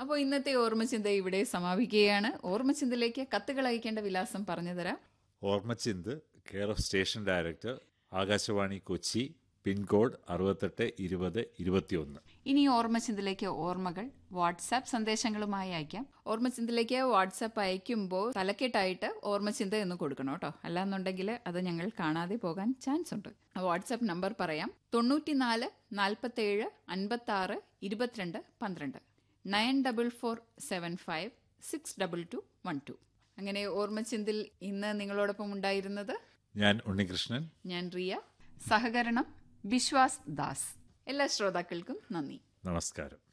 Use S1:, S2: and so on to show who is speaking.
S1: അപ്പോൾ ഇന്നത്തെ ഓർമ്മചിന്ത ഇവിടെ സമാപിക്കുകയാണ് ഓർമ്മചിന്തയിലേക്ക് കത്തുകൾ അയക്കേണ്ട വിലാസം പറഞ്ഞു തരാം
S2: Ormachinth care of station director Akashvani Kochi pincode അറുപത്തെട്ട് ഇരുപത് ഇരുപത്തിയൊന്ന്
S1: ഇനി ഓർമ്മചിന്തയിലേക്ക് ഓർമ്മകൾ വാട്സാപ്പ് സന്ദേശങ്ങളുമായി അയക്കാം ഓർമ്മചിന്തയിലേക്ക് വാട്സാപ്പ് അയക്കുമ്പോൾ തലക്കെട്ടായിട്ട് ഓർമ്മചിന്ത എന്ന് കൊടുക്കണം കേട്ടോ അല്ലാന്നുണ്ടെങ്കിൽ അത് ഞങ്ങൾ കാണാതെ പോകാൻ ചാൻസ് ഉണ്ട് വാട്സാപ്പ് നമ്പർ പറയാം തൊണ്ണൂറ്റിനാല് നാൽപ്പത്തേഴ് അൻപത്തി ആറ് ഇരുപത്തിരണ്ട് പന്ത്രണ്ട് nine double four seven five six double two one two അങ്ങനെ ഓർമ്മചിന്തിൽ ഇന്ന് നിങ്ങളോടൊപ്പം ഉണ്ടായിരുന്നത്
S2: ഞാൻ ഉണ്ണികൃഷ്ണൻ
S1: ഞാൻ റിയ സഹകരണം വിശ്വാസ് ദാസ് എല്ലാ ശ്രോതാക്കൾക്കും നന്ദി
S2: നമസ്കാരം